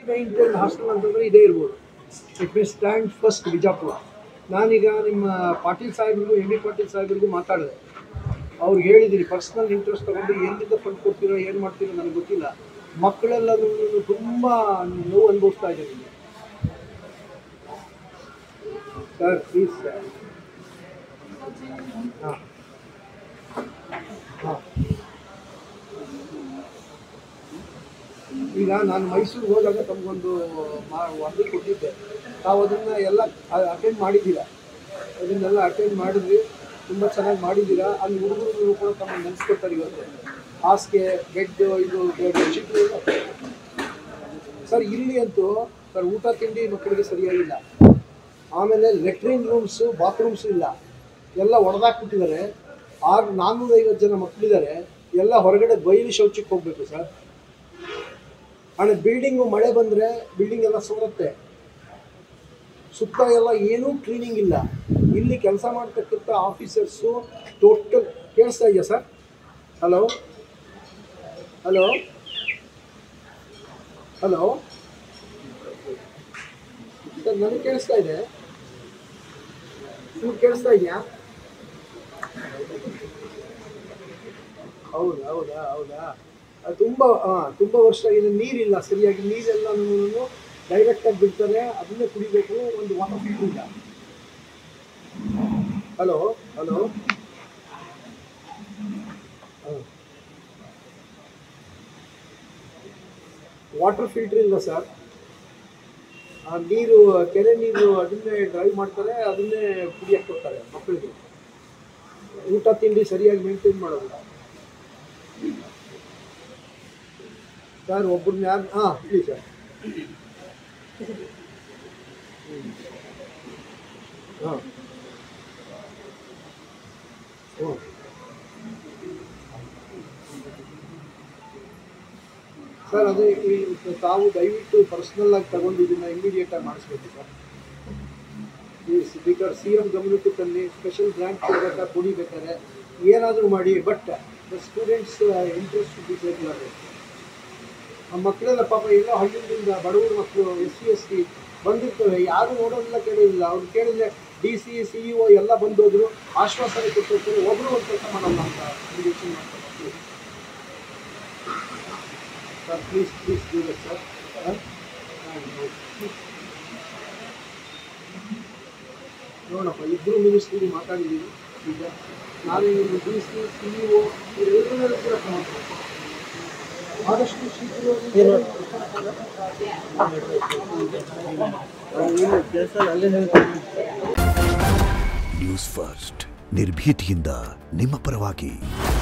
Nine ten hostel ಅಂತಂದರೆ ಇದೇ ಇರ್ಬೋದು it may stand first Bijapur ನಾನೀಗ ನಿಮ್ಮ ಪಾಟೀಲ್ ಸಾಹೇಬ್ರಿಗೂ ಎಮ್ ಬಿ ಪಾಟೀಲ್ ಸಾಹೇಬ್ರಿಗೂ ಮಾತಾಡಿದೆ ಅವ್ರಿಗೆ ಹೇಳಿದ್ದೀನಿ ಪರ್ಸ್ನಲ್ ಇಂಟ್ರೆಸ್ಟ್ ತಗೊಂಡು ಎಲ್ಲಿಂದ ಫಂಡ್ ಕೊಡ್ತೀರೋ ಏನು ಮಾಡ್ತೀರೋ ನನಗೆ ಗೊತ್ತಿಲ್ಲ ಮಕ್ಕಳೆಲ್ಲ ತುಂಬ ನೋವು ಅನುಭವಿಸ್ತಾ ಇದ್ದಾರೆ ಇಲ್ಲಿ ಸರ್ ಪ್ಲೀಸ್ ಸರ್ ಹಾಂ ಹಾಂ ಈಗ ನಾನು ಮೈಸೂರಿಗೆ ಹೋದಾಗ ತಮಗೊಂದು ಮಾ ವರದಿ ಕೊಟ್ಟಿದ್ದೆ ತಾವು ಅದನ್ನು ಎಲ್ಲ ಅಟೆಂಡ್ ಮಾಡಿದ್ದೀರಾ ಅದನ್ನೆಲ್ಲ ಅಟೆಂಡ್ ಮಾಡಿದ್ರಿ ತುಂಬ ಚೆನ್ನಾಗಿ ಮಾಡಿದ್ದೀರಾ ಅಲ್ಲಿ ಹುಡುಗರು ಕೂಡ ತಮ್ಮ ನೆನೆಸ್ಕೊತಾರೆ ಇವತ್ತು ಹಾಸಿಗೆ ಬೆಡ್ ಇದು ಬೆಡ್ಶೀಟ್ ಸರ್ ಇಲ್ಲಿ ಅಂತೂ ಸರ್ ಊಟ ತಿಂಡಿ ಮಕ್ಕಳಿಗೆ ಸರಿಯಾಗಿಲ್ಲ ಆಮೇಲೆ ಲೆಟ್ರಿನ್ ರೂಮ್ಸು ಬಾತ್ರೂಮ್ಸ್ ಇಲ್ಲ ಎಲ್ಲ ಒಡೆದಾಕ್ಬಿಟ್ಟಿದ್ದಾರೆ ಆರು ನಾನ್ನೂರೈವತ್ತು ಜನ ಮಕ್ಕಳಿದ್ದಾರೆ ಎಲ್ಲ ಹೊರಗಡೆ ಬಯಲು ಶೌಚಕ್ಕೆ ಹೋಗಬೇಕು ಸರ್ ಆಮೇಲೆ ಬಿಲ್ಡಿಂಗು ಮಳೆ ಬಂದರೆ ಬಿಲ್ಡಿಂಗ್ ಎಲ್ಲ ಸೋರುತ್ತೆ ಸುತ್ತ ಎಲ್ಲ ಏನೂ ಕ್ಲೀನಿಂಗ್ ಇಲ್ಲ ಇಲ್ಲಿ ಕೆಲಸ ಮಾಡ್ತಕ್ಕಂಥ ಆಫೀಸರ್ಸು ಟೋಟಲ್ ಕೇಳಿಸ್ತಾ ಇದೆಯಾ sir hello hello hello sir ನನಗೆ ಕೇಳಿಸ್ತಾ ಇದೆ ನಿಮ್ಗೆ ಕೇಳಿಸ್ತಾ ಇದೆಯಾ ಹೌದಾ ಹೌದಾ ಹೌದಾ ಅದು ತುಂಬ ಹಾಂ ತುಂಬ ವರ್ಷ ಇಲ್ಲಿ ನೀರಿಲ್ಲ ಸರಿಯಾಗಿ ನೀರೆಲ್ಲನೂ ಡೈರೆಕ್ಟಾಗಿ ಬಿಡ್ತಾರೆ ಅದನ್ನೇ ಕುಡಿಬೇಕು ಒಂದು ವಾಟರ್ ಫಿಲ್ಟರ್ ಇಲ್ಲ ಹಲೋ ಹಲೋ ವಾಟರ್ ಫಿಲ್ಟರ್ ಇಲ್ಲ ಸರ್ ಆ ನೀರು ಕೆರೆ ನೀರು ಅದನ್ನೇ ಡ್ರೈವ್ ಮಾಡ್ತಾರೆ ಅದನ್ನೇ ಕುಡಿಯಕ್ಕೆ ಕೊಡ್ತಾರೆ ಮಕ್ಕಳಿಗೆ ಊಟ ತಿಂಡಿ ಸರಿಯಾಗಿ ಮೇಂಟೈನ್ ಮಾಡೋದಿಲ್ಲ ಸರ್ ಒಬ್ಬರನ್ನ ಯಾರು ಹಾಂ ಹೇಳಿ ಸರ್ ಹಾಂ ಹ್ಞೂ ಸರ್ ಅದೇ ಈ ತಾವು ದಯವಿಟ್ಟು ಪರ್ಸ್ನಲ್ ಆಗಿ ತಗೊಂಡು ಇದನ್ನ ಇಮಿಡಿಯೇಟ್ ಆಗಿ ಮಾಡಿಸ್ಬೇಕು ಸರ್ ಈ ಸ್ಪೀಕರ್ ಸಿ ಎಂ ಗಮನಕ್ಕೆ ತನ್ನಿ ಸ್ಪೆಷಲ್ ಗ್ರಾಂಟ್ ಕೊಡಬೇಕಾ ಕೊಡಿ ಬೇಕಾದ್ರೆ ಏನಾದರೂ ಮಾಡಿ but the students interest be take ಮಾಡಬೇಕು ಆ ಮಕ್ಕಳೆಲ್ಲ ಪಾಪ ಎಲ್ಲೋ ಹಳ್ಳಿಯಿಂದ ಬಡವರು ಮಕ್ಕಳು ಎಸ್ ಸಿ ಎಸ್ ಟಿ ಬಂದಿರ್ತವೆ ಯಾರು ನೋಡೋದಿಲ್ಲ ಕೇಳೋದಿಲ್ಲ ಅವ್ರು ಕೇಳಿದ್ರೆ D C C E O ಎಲ್ಲ ಬಂದೋದ್ರು ಆಶ್ವಾಸನೆ ಕೊಟ್ಟಿರ್ತಾರೆ ಒಬ್ಬರು ಒಂದು ಕೆಲಸ ಮಾಡಲ್ಲ ಅಂತ ಯೋಚನೆ ಮಾಡ್ತಾರೆ sir please please do that sir ನೋಡಪ್ಪ ಇಬ್ಬರು ಮಿನಿಸ್ಟ್ರಿಗೆ ಮಾತಾಡಿದ್ದೀವಿ ಈಗ ನಾಳೆ ಇವರು D C C E O ಇವರೆಲ್ಲರ ಕೂಡ ಕ್ರಮ ತಗೊಳ್ಬೇಕು. ಆದಷ್ಟು ಶೀಘ್ರ ನ್ಯೂಸ್ ಫಸ್ಟ್ ನಿರ್ಭೀತಿಯಿಂದ ನಿಮ್ಮ ಪರವಾಗಿ